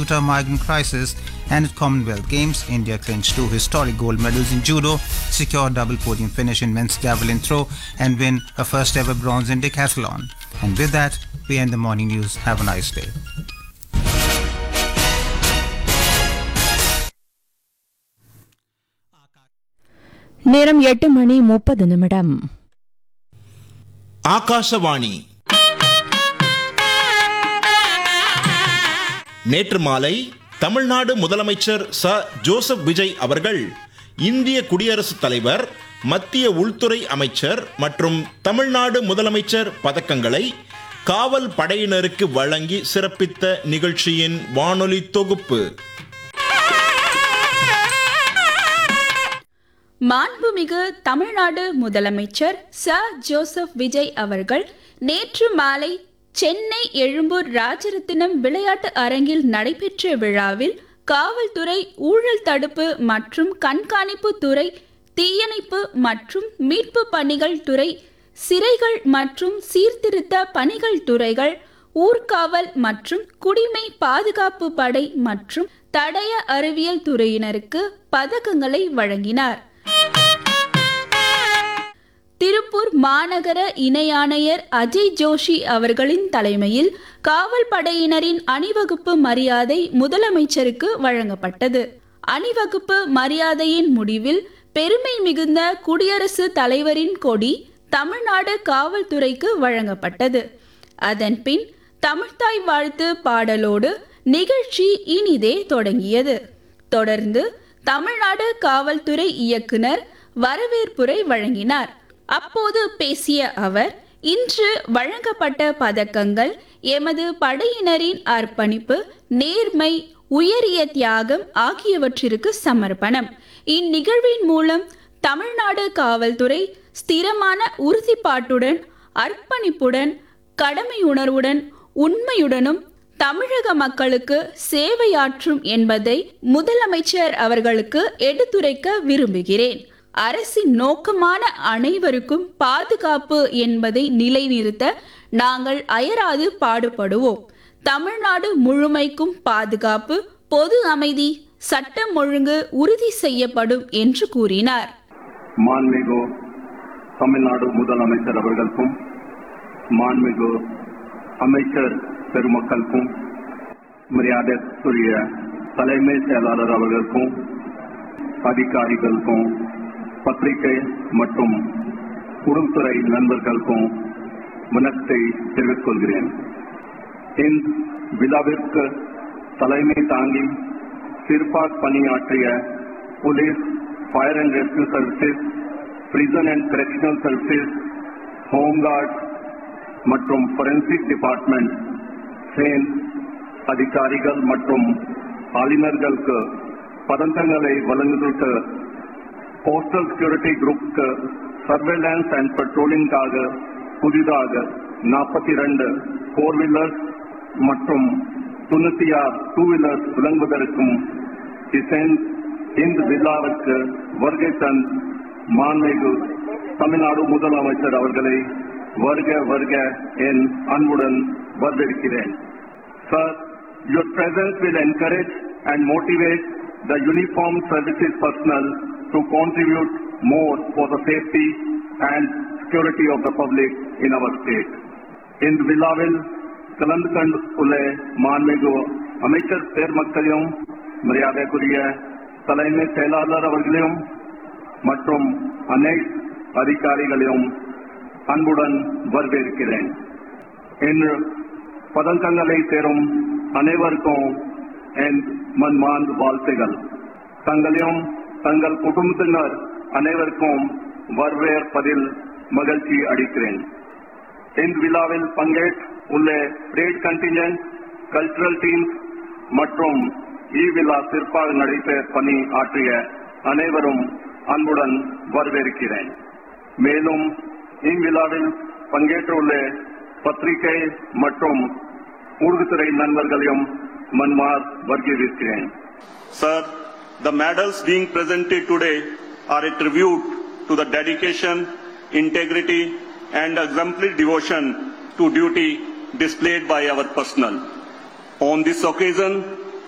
Utah migrant crisis, and at Commonwealth Games, India clinched two historic gold medals in judo, secured double podium finish in men's javelin throw, and win a first ever bronze in decathlon. And with that, we end the morning news. Have a nice day. நேரம் எட்டு மணி முப்பது நிமிடம் ஆகாஷவாணி நேற்று மாலை தமிழ்நாடு முதலமைச்சர் ச Joseph Vijay அவர்கள் இந்திய குடியரசுத் தலைவர் மத்திய உள்துறை அமைச்சர் மற்றும் தமிழ்நாடு முதலமைச்சர் பதக்கங்களை காவல் படையினருக்கு வழங்கி சிறப்பித்த நிகழ்ச்சியின் வானொலி தொகுப்பு மாண்புமிகு தமிழ்நாடு முதலமைச்சர் ச ஜோசப் விஜய் அவர்கள் நேற்று மாலை சென்னை எழும்பூர் ராஜரத்தினம் விளையாட்டு அரங்கில் நடைபெற்ற விழாவில் காவல்துறை ஊழல் தடுப்பு மற்றும் கண்காணிப்பு துறை தீயணைப்பு மற்றும் மீட்பு பணிகள் துறை சிறைகள் மற்றும் சீர்திருத்த பணிகள் துறைகள் ஊர்காவல் மற்றும் குடிமை பாதுகாப்பு படை மற்றும் தடய அறிவியல் துறையினருக்கு பதக்கங்களை வழங்கினார் திருப்பூர் மாநகர இணை ஆணையர் அஜய் ஜோஷி அவர்களின் தலைமையில் காவல் படையினரின் அணிவகுப்பு மரியாதை முதலமைச்சருக்கு வழங்கப்பட்டது அணிவகுப்பு மரியாதையின் முடிவில் பெருமை மிகுந்த குடியரசு தலைவரின் கொடி தமிழ்நாடு காவல்துறைக்கு வழங்கப்பட்டது அதன்பின் தமிழ்தாய் வாழ்த்து பாடலோடு நிகழ்ச்சி இனிதே தொடங்கியது தொடர்ந்து தமிழ்நாடு காவல்துறை இயக்குனர் வரவேற்புரை வழங்கினார் அப்போது பேசிய அவர் இன்று வழங்கப்பட்ட பதக்கங்கள் எமது படையினரின் அர்ப்பணிப்பு நேர்மை உயரிய தியாகம் ஆகியவற்றிற்கு சமர்ப்பணம் இந்நிகழ்வின் மூலம் தமிழ்நாடு காவல்துறை ஸ்திரமான உறுதிப்பாட்டுடன் அர்ப்பணிப்புடன் கடமையுணர்வுடன் உண்மையுடனும் தமிழக மக்களுக்கு சேவையாற்றும் என்பதை முதலமைச்சர் அவர்களுக்கு எடுத்துரைக்க விரும்புகிறேன் அரசின் நோக்கமான அனைவருக்கும் பாதுகாப்பு என்பதை நிலைநிறுத்த நாங்கள் அயராது பாடுபடுவோம் தமிழ்நாடு முழுமைக்கும் பாதுகாப்பு பொது அமைதி சட்டம் ஒழுங்கு உறுதி செய்யப்படும் என்று கூறினார் மாண்புமிகு தமிழ்நாடு முதலமைச்சர் அவர்களுக்கும் மாண்புமிகு அமைச்சர் பெருமக்களுக்கும் மரியாதைக்குரிய தலைமை செயலாளர் அவர்களுக்கும் அதிகாரிகளுக்கும் பத்திரிகை மற்றும் உடல்துறை நண்பர்களுக்கும் வணக்கத்தை தெரிவித்துக் கொள்கிறேன் இந்த விழாவிற்கு தலைமை தாங்கி சிறப்பாக பணியாற்றிய police fire and rescue services prison and correctional services home guard மற்றும் ஃபொரென்சிக் டிபார்ட்மெண்ட் சேன் அதிகாரிகள் மற்றும் ஆளுநர்களுக்கு பதக்கங்களை வழங்குவதற்கு போஸ்டல் செக்யூரிட்டி குரூப்க்கு சர்வேலன்ஸ் அண்ட் பெட்ரோலிங்காக புதிதாக நாற்பத்தி ரெண்டு ஃபோர் வீலர்ஸ் மற்றும் தொண்ணூத்தி ஆறு டூ வீலர்ஸ் வழங்குவதற்கும் இசைன் இந்த விழாவிற்கு வருகை தன் மாண்புமிகு தமிழ்நாடு முதலமைச்சர் அவர்களை வருக வருக என் அன்புடன் வரவேற்கிறேன் sir your presence will encourage and motivate the uniformed services personnel to contribute more for the safety and security of the public in our state. இந்த விழாவில் கலந்து கொண்டுள்ள மாண்புமிகு அமைச்சர் பெருமக்களையும் மரியாதைக்குரிய தலைமை செயலாளர் அவர்களையும் மற்றும் அனைத்து அதிகாரிகளையும் அன்புடன் வரவேற்கிறேன் இன்று பதக்கங்களை பெறும் அனைவருக்கும் என் மன்மார்ந்த வாழ்த்துகள் தங்களையும் தங்கள் குடும்பத்தினர் அனைவருக்கும் வரவேற்பதில் மகிழ்ச்சி அளிக்கிறேன் இந்த விழாவில் பங்கேற்க உள்ள பிரேட் கண்டிஞ்சன்ட் கல்ச்சுரல் டீம்ஸ் மற்றும் இ விழா சிறப்பாக நடைபெற பணி ஆற்றிய அனைவரும் அன்புடன் வரவேற்கிறேன் மேலும் இவ்விழாவில் பங்கேற்றுள்ள பத்திரிகை மற்றும் ஊடகத்துறை நண்பர்களையும் மன்மார் வர்க்கீவிக்கிறேன் Sir, the medals being presented today are a tribute to the dedication, integrity, and exemplary devotion to duty displayed by our personnel. On this occasion,